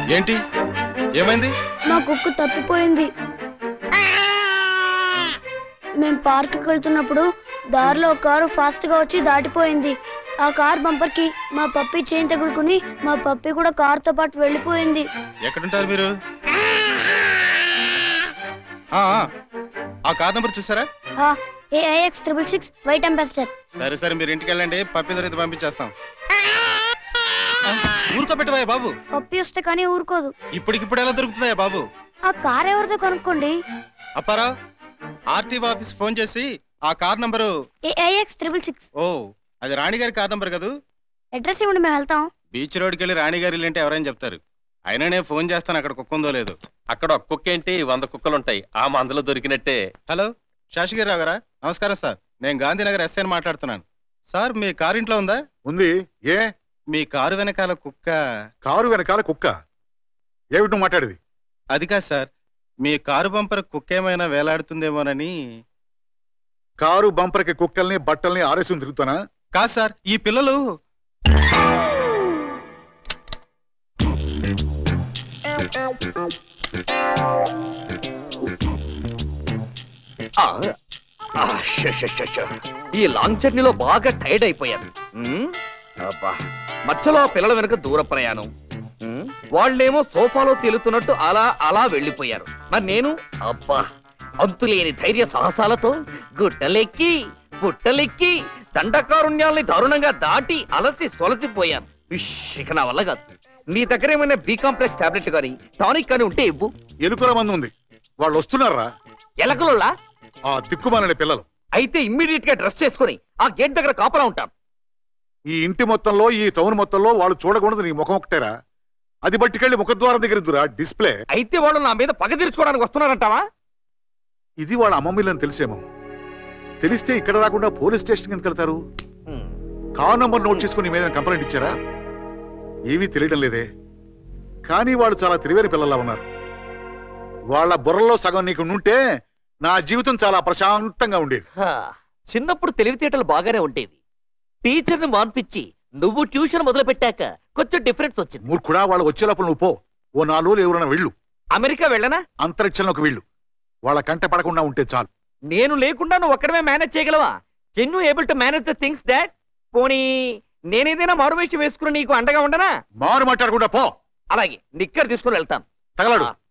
ఏంటి ఏమైంది మా కుక్క తప్పిపోయింది మేము పార్క్కి వెళ్తున్నప్పుడు దారిలో ఒక కారు ఫాస్ట్ గా వచ్చి దాటిపోయింది ఆ కార్ బంపర్ కి మా పప్పి చైన్ తగులుకుని మా పప్పి కూడా కారుతో పాటు వెళ్ళిపోయింది ఎక్కడుంటారు మీరు ఆ, ఆ. ఆ కార్ నెంబర్ చూసారా AIX triple six white Ambassador సరే సరే మీరు ఇంటికి వెళ్ళండి పప్పి దొరికి పంపించేస్తాం ఆ, ఊరుకోబెట్టవయ్యా బాబు పప్పి వస్తే కానీ ఊరుకోదు ఇప్పటికిప్పుడు ఎలా దొరుకుతుందయ్యా బాబు ఆ కార్ ఎవరిదో కనుక్కోండి అప్పారా ఆర్టీఓ ఆఫీస్ ఫోన్ చేసి ఆ car number AIX triple six ఓ అది రాణి గారి కార్ నంబర్ కదూ అడ్రస్ ఇవ్వండి మేము వెళ్తాం బీచ్ రోడ్కి వెళ్ళి రాణి గారి ఇల్లు అంటే ఎవరైనా చెప్తారు అయినా నేను ఫోన్ చేస్తాను అక్కడ కుక్క ఉందో లేదు అక్కడ ఒక కుక్క ఏంటి వంద కుక్కలుంటాయి ఆ మందలో దొరికినట్టే హలో శాషగిరిరావు గారా నమస్కారం సార్ నేను గాంధీనగర్ ఎస్ఐని మాట్లాడుతున్నాను సార్ మీ కారు ఇంట్లో ఉందా ఉంది ఏ మీ కారు వెనకాల కుక్క కారు వెనకాల కుక్క ఏమిటి నువ్వు మాట్లాడేది అది కాదు సార్ మీ కారు బంపర్ కుక్క ఏమైనా వేలాడుతుందేమోనని కారు బంపర్కి కుక్కల్ని బట్టల్ని ఆరేసుకుని తిరుగుతానా కాదు సార్ ఈ పిల్లలు ఆ, ఆ, ష, ష, ష, ష. ఈ లాంగ్ జర్నీలో బాగా టైర్డ్ అయిపోయాను ఉమ్, అబ్బా మధ్యలో ఆ పిల్లల వెనుక దూర ప్రయాణం ఉమ్, వాళ్ళేమో సోఫాలో తేలుతున్నట్టు అలా అలా వెళ్ళిపోయారు మరి నేను అబ్బా అంతులేని ధైర్య సాహసాలతో గుట్టలెక్కి గుట్టలెక్కి దండకారుణ్యాల్ని దారుణంగా దాటి అలసి సొలసిపోయాను విష్, ఇక నా వల్ల కాదు నీ దగ్గర ఏమైనా బి కాంప్లెక్స్ టాబ్లెట్ కానీ టానిక్ కానీ ఉంటే ఇవ్వు ఎలుకల మంది ఉంది వాళ్ళు వస్తున్నారా ఎలకలోలా ఆ దిక్కుమాలని పిల్లలు అయితే ఇమ్మీడియట్ గా డ్రెస్ చేసుకుని ఆ గేట్ దగ్గర కాపలా ఉంటాం ఈ ఇంటి మొత్తంలో ఈ టౌన్ మొత్తంలో వాళ్ళు చూడకూడదు నీ ముఖం ఒకటేరా అది బట్టికెళ్ళి ముఖద్వారం దగ్గర ఇద్దురా డిస్ప్లే అయితే వాళ్ళు నా మీద పగ తీర్చుకోవడానికి వస్తున్నారంటావా ఇది వాళ్ళ అమ్మమ్మిల్లని తెలిసేమో తెలిస్తే ఇక్కడ రాకుండా పోలీస్ స్టేషన్ ఎందుకు వెళ్తారు కార్ నంబర్ నోట్ చేసుకుని నీ మీద కంప్లైంట్ ఇచ్చారా ఏమీ తెలియడం లేదే కానీ వాళ్ళు చాలా తెలివైన పిల్లల్లా ఉన్నారు వాళ్ళ బుర్రలో సగం నీకు ఉంటే నా జీవితం చాలా ప్రశాంతంగా ఉండేది హా, చిన్నప్పుడు తెలివితేటలు బాగానే ఉండేవి టీచర్ని మాన్పించి నువ్వు ట్యూషన్ మొదలు పెట్టాక కొంచెం డిఫరెన్స్ వచ్చింది మూర్ఖుడా వాళ్ళు వచ్చే లోపల నువ్వు పో ఓ నాలుగు రోజులు ఎవరైనా వెళ్ళు అమెరికా వెళ్ళనా అంతరిక్షంలోకి వెళ్ళు వాళ్ళ కంట పడకుండా ఉంటే చాలు నేను లేకుండా నువ్వు ఒక్కడమే మేనేజ్ చేయగలవా can you able to manage the things that పోనీ నేనేదైనా మారువేషం వేసుకుని నీకు అండగా ఉండనా మారు మాట్లాడకుండా పో అలాగే నిక్కర్ తీసుకుని వెళ్తాను తగలడు ఆ.